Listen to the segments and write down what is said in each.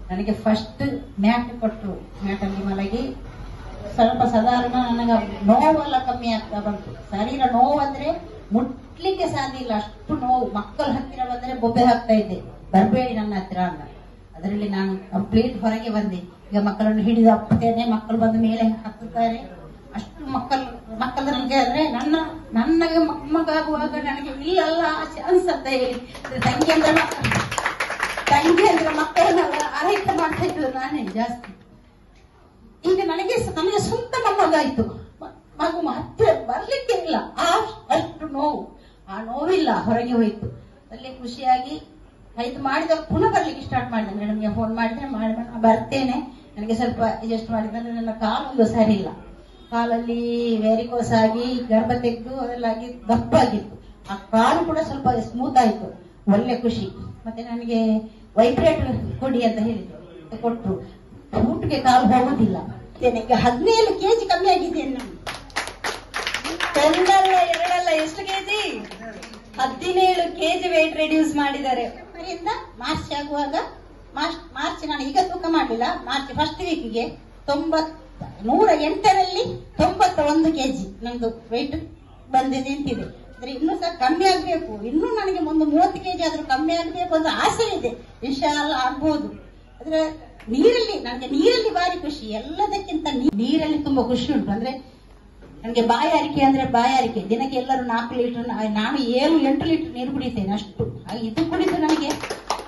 ನನಗೆ first mat ಕೊಟ್ಟರು ಮ್ಯಾಟಲ್ಲಿ ಮಲಗಿ ಸ್ವಲ್ಪ ಸಾಧಾರಣ ನನಗೆ ನೋವೆಲ್ಲ ಕಮ್ಮಿ ಆಗ್ತಾ ಬಂತು ಶರೀರ ನೋವು ಅಂದ್ರೆ ಮುಟ್ಲಿಕ್ಕೆ ಸಾಧ್ಯ ಇಲ್ಲ ಅಷ್ಟು ನೋವು ಮಕ್ಕಳ ಹತ್ತಿರ ಬಂದ್ರೆ ಬೊಬ್ಬೆ ಹಾಕ್ತಾ ಇದ್ದೆ ಬರಬೇಡಿ ನನ್ನ ಹತ್ತಿರ ಅಂತ ಅದರಲ್ಲಿ ನಾನು ಕಂಪ್ಲೀಟ್ ಹೊರಗೆ ಬಂದೆ ಈಗ ಮಕ್ಕಳನ್ನು ಹಿಡಿದು ಅಪ್ಪುತ್ತೇನೆ ಮಕ್ಕಳು ಬಂದ ಮೇಲೆ ಹತ್ತುತ್ತಾರೆ ಅಷ್ಟು ಮಕ್ಕಳು ಮಕ್ಕಳ ನನಗೆ ಅಂದ್ರೆ ನನ್ನ ನನಗೆ ಮಗವಾಗುವಾಗ ನನಗೆ ಇಲ್ಲಲ್ಲ ಚಾನ್ಸ್ ಅಂತ ಹೇಳಿ ತಂಗಿ ಅಂದ್ರೆ ತಂಗಿ ಅಂದ್ರೆ ಮಕ್ಕಳನ್ನೆಲ್ಲ ಆರೈಕೆ ಮಾಡ್ತಾ ಇದ್ರು ನಾನೇ ಜಾಸ್ತಿ ಈಗ ನನಗೆ ಸ- ನನಗೆ ಸ್ವಂತ ಮೊಮ್ಮಗಾಯ್ತು ಮ- ಮಗು ಹತ್ತಿರ ಬರ್ಲಿಕ್ಕೆ ಇಲ್ಲ ಆ ಅಷ್ಟು ನೋವು ಆ ನೋವಿಲ್ಲ ಹೊರಗೆ ಹೋಯ್ತು ಅಲ್ಲಿ ಖುಷಿಯಾಗಿ ಆಯ್ತು ಮಾಡಿದಾಗ ಪುನಃ ಬರ್ಲಿಕ್ಕೆ ಸ್ಟಾರ್ಟ್ ಮಾಡಿದೆ ಅಂದ್ರೆ ನನಗೆ ಫೋನ್ ಮಾಡಿದ್ರೆ ಮಾಡಿ ನಾನು ಬರ್ತೇನೆ ನನಗೆ ಸ್ವಲ್ಪ ಅಡ್ಜಸ್ಟ್ ಮಾಡಿದ್ರೆ ನನ್ನ ಕಾಲೊಂದು ಸರಿ ಇಲ್ಲ ಕಾಲಲ್ಲಿ ವೆರಿಕೋಸ್ ಆಗಿ ಗರ್ಭ ತೆಗೆದು ಅದೆಲ್ಲ ಆಗಿ ದಪ್ಪಾಗಿತ್ತು ಆ ಕಾಲು ಕೂಡ ಸ್ವಲ್ಪ ಸ್ಮೂತ್ ಆಯ್ತು ಒಳ್ಳೆ ಖುಷಿ ಮತ್ತೆ ನನಗೆ ವೈಬ್ರೇಟರ್ ಕೊಡಿ ಅಂತ ಹೇಳಿದ್ರು ಕೊಟ್ರು ಊಟಕ್ಕೆ ಕಾಲು ಹೋಗುದಿಲ್ಲ ಈಗ ಹದಿನೇಳು ಕೆಜಿ ಕಮ್ಮಿ ಆಗಿದ್ದೇನೆ ನಾನು ಒಂದಲ್ಲ ಎರಡಲ್ಲ ಎಷ್ಟು ಕೆಜಿ ಹದಿನೇಳು ಕೆಜಿ ವೇಟ್ ರೆಡ್ಯೂಸ್ ಮಾಡಿದ್ದಾರೆ ಅದರಿಂದ ಮಾರ್ಚ್ ಆಗುವಾಗ ಮಾರ್ಚ್ ಮಾರ್ಚ್ ನಾನು ಈಗ ತೂಕ ಮಾಡಲಿಲ್ಲ ಮಾರ್ಚ್ ಫಸ್ಟ್ ವೀಕ್ಗೆ ತೊಂಬತ್ ನೂರ ಎಂಟರಲ್ಲಿ ತೊಂಬತ್ತ ಒಂದು ಕೆಜಿ ನಂದು ವೆಯ್ಟ್ ಬಂದಿದೆ ನಿಂತಿದೆ ಅಂದ್ರೆ ಇನ್ನೂ ಸಹ ಕಮ್ಮಿ ಆಗ್ಬೇಕು ಇನ್ನೂ ನನಗೆ ಒಂದು ಮೂವತ್ತು ಕೆಜಿ ಆದ್ರೂ ಕಮ್ಮಿ ಆಗ್ಬೇಕು ಅಂತ ಆಸೆ ಇದೆ ವಿಶಾಲ ಆಗ್ಬೋದು ಆದ್ರೆ ನೀರಲ್ಲಿ ನನಗೆ ನೀರಲ್ಲಿ ಭಾರಿ ಖುಷಿ ಎಲ್ಲದಕ್ಕಿಂತ ನೀ- ನೀರಲ್ಲಿ ತುಂಬಾ ಖುಷಿ ಉಂಟು ಅಂದ್ರೆ ನನಗೆ ಬಾಯಾರಿಕೆ ಅಂದ್ರೆ ಬಾಯಾರಿಕೆ ದಿನಕ್ಕೆ ಎಲ್ಲರೂ ನಾಲ್ಕು ಲೀಟರ್ ನಾನು ಏಳು ಎಂಟು ಲೀಟರ್ ನೀರು ಕುಡಿತೇನೆ ಅಷ್ಟು ಹಾಗೆ ಇದು ಕುಡಿದು ನನಗೆ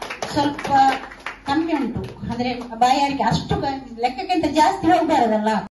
ಸ್ವಲ್ಪ ಕಮ್ಮಿ ಉಂಟು ಅಂದ್ರೆ ಬಾಯಾರಿಕೆ ಅಷ್ಟು ಕ- ಲೆಕ್ಕಕ್ಕಿಂತ ಜಾಸ್ತಿ ಹೋಗ್ಬಾರದಲ್ಲ